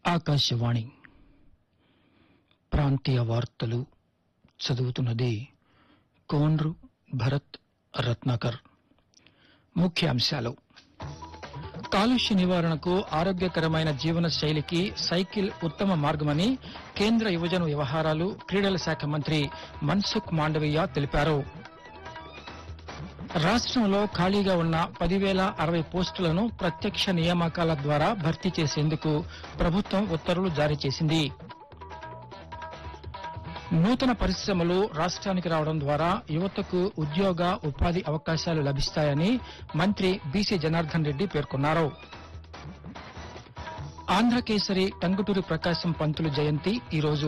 ఆకాశవాణి ప్రాంతీయ వార్తలు చదువుతున్నది కోన్రు భరత్ రత్నాకర్ ముఖ్యాంశాలు కాలుష్య నివారణకు ఆరోగ్యకరమైన జీవన శైలికి సైకిల్ ఉత్తమ మార్గమని కేంద్ర యువజన వ్యవహారాలు క్రీడల శాఖ మంత్రి మన్సుఖ్ మాండవీయ తెలిపారు రాష్ట్రంలో ఖాళీగా ఉన్న పదివేల అరవై పోస్టులను ప్రత్యక్ష నియామకాల ద్వారా భర్తీ చేసేందుకు ప్రభుత్వం ఉత్తర్వులు జారీ చేసింది నూతన పరిశ్రమలు రాష్ట్రానికి రావడం ద్వారా యువతకు ఉద్యోగ ఉపాధి అవకాశాలు లభిస్తాయని మంత్రి బీసీ జనార్దన్ రెడ్డి పేర్కొన్నారు ఆంధ్రకేసరి టంగుటూరి ప్రకాశం పంతులు జయంతి ఈరోజు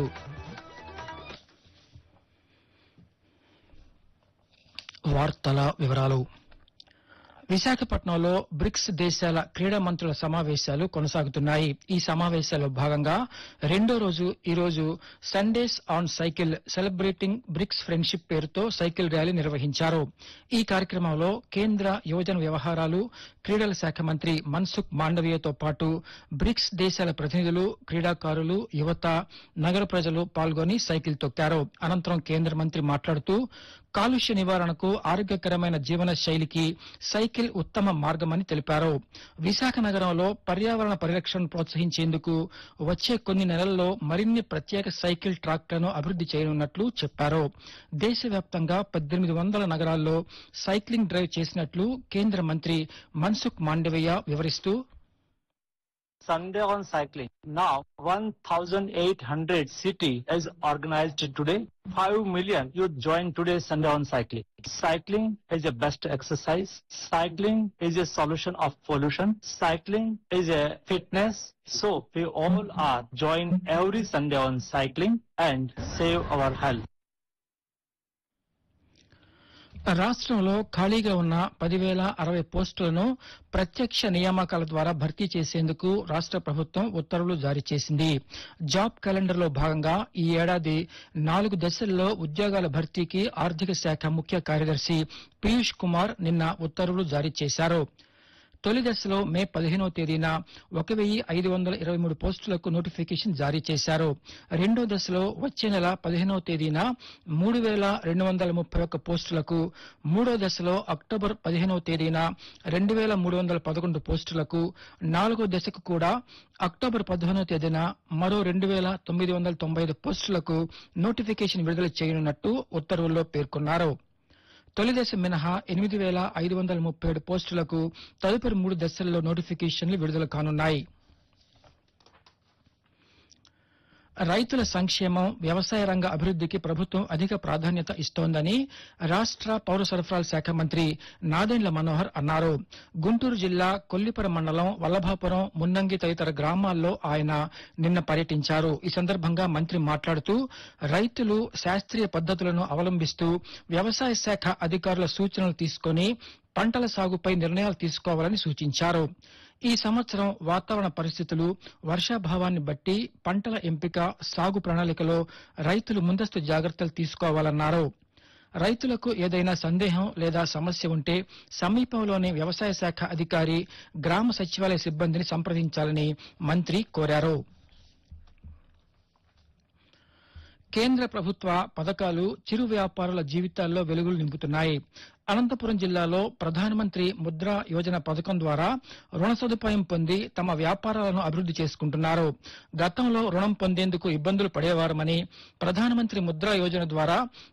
వార్తల వివరాలు విశాఖపట్నంలో బ్రిక్స్ దేశాల క్రీడా మంత్రుల సమావేశాలు కొనసాగుతున్నాయి ఈ సమావేశాల్లో భాగంగా రెండో రోజు ఈ రోజు Sundays on cycle celebrating BRICS friendship పేరుతో సైకిల్ ర్యాలీ నిర్వహించారు ఈ కార్యక్రమంలో కేంద్ర యువజన వ్యవహారాలు క్రీడల శాఖ మంత్రి మన్సుఖ్ మాండవీయతో పాటు బ్రిక్స్ దేశాల ప్రతినిధులు క్రీడాకారులు యువత నగర ప్రజలు పాల్గొని సైకిల్ తొక్కారు అనంతరం కేంద్ర మంత్రి మాట్లాడుతూ కాలుష్య నివారణకు ఆరోగ్యకరమైన జీవన శైలికి సైకిల్ ఉత్తమ మార్గమని తెలిపారు విశాఖ నగరంలో పర్యావరణ పరిరక్షణను ప్రోత్సహించేందుకు వచ్చే కొన్ని నెలల్లో మరిన్ని ప్రత్యేక సైకిల్ ట్రాక్లను అభివృద్ది చేయనున్నట్లు చెప్పారు దేశవ్యాప్తంగా పద్దెనిమిది వందల నగరాల్లో సైక్లింగ్ డ్రైవ్ చేసినట్లు కేంద్ర మంత్రి మన్సుఖ్ మాండవీయ వివరిస్తూ Sunday on cycling. Now 1,800 city is organized today. 5 million youth join today Sunday on cycling. Cycling is a best exercise. Cycling is a solution of pollution. Cycling is a fitness. So we all are join every Sunday on cycling and save our health. రాష్ట్రంలో ఖాళీగా ఉన్న పదివేల అరవై పోస్టులను ప్రత్యక్ష నియామకాల ద్వారా భర్తీ చేసేందుకు రాష్ట్ర ప్రభుత్వం ఉత్తర్వులు జారీ చేసింది జాబ్ క్యాలెండర్ లో భాగంగా ఈ ఏడాది నాలుగు దశల్లో ఉద్యోగాల భర్తీకి ఆర్థిక శాఖ ముఖ్య కార్యదర్శి పీయూష్ కుమార్ నిన్న ఉత్తర్వులు జారీ చేశారు తొలి దశలో మే పదిహేనవ తేదీన ఒక వెయ్యి ఐదు వందల ఇరవై మూడు పోస్టులకు నోటిఫికేషన్ జారీ చేశారు రెండో దశలో వచ్చే నెల పదిహేనవ తేదీన మూడు వేల రెండు వందల ముప్పై ఒక్క పోస్టులకు మూడో దశలో అక్టోబర్ పదిహేనవ తేదీన రెండు వేల మూడు వందల పదకొండు పోస్టులకు నాలుగో దశకు కూడా అక్టోబర్ పదిహేనవ తేదీన మరో రెండు వేల తొమ్మిది వందల తొంభై ఐదు పోస్టులకు నోటిఫికేషన్ విడుదల చేయనున్నట్టు ఉత్తర్వుల్లో పేర్కొన్నారు తొలి దశ మినహా ఎనిమిది వేల ఐదు వందల ముప్పై ఏడు పోస్టులకు తదుపరి మూడు దశల్లో నోటిఫికేషన్లు విడుదల కానున్నాయి రైతుల సంక్షేమం వ్యవసాయ రంగ అభివృద్దికి ప్రభుత్వం అధిక ప్రాధాన్యత ఇస్తోందని రాష్ట్ర పౌర సరఫరాల శాఖ మంత్రి నాదెండ్ల మనోహర్ అన్నారు గుంటూరు జిల్లా కొల్లిపర మండలం వల్లభాపురం మున్నంగి తదితర గ్రామాల్లో ఆయన నిన్న పర్యటించారు ఈ సందర్భంగా మంత్రి మాట్లాడుతూ రైతులు శాస్త్రీయ పద్ధతులను అవలంబిస్తూ వ్యవసాయ శాఖ అధికారుల సూచనలు తీసుకొని పంటల సాగుపై నిర్ణయాలు తీసుకోవాలని సూచించారు ఈ సంవత్సరం వాతావరణ పరిస్థితులు వర్షాభావాన్ని బట్టి పంటల ఎంపిక సాగు ప్రణాళికలో రైతులు ముందస్తు జాగ్రత్తలు తీసుకోవాలన్నారు రైతులకు ఏదైనా సందేహం లేదా సమస్య ఉంటే సమీపంలోని వ్యవసాయ శాఖ అధికారి గ్రామ సచివాలయ సిబ్బందిని సంప్రదించాలని మంత్రి కోరారు కేంద్ర ప్రభుత్వ పథకాలు చిరు వ్యాపారుల జీవితాల్లో వెలుగులు నింపుతున్నాయి అనంతపురం జిల్లాలో ప్రధానమంత్రి ముద్రా యోజన పథకం ద్వారా రుణ సదుపాయం పొంది తమ వ్యాపారాలను అభివృద్ది చేసుకుంటున్నారు గతంలో రుణం పొందేందుకు ఇబ్బందులు పడేవారమని ప్రధానమంత్రి ముద్రా యోజన ద్వారా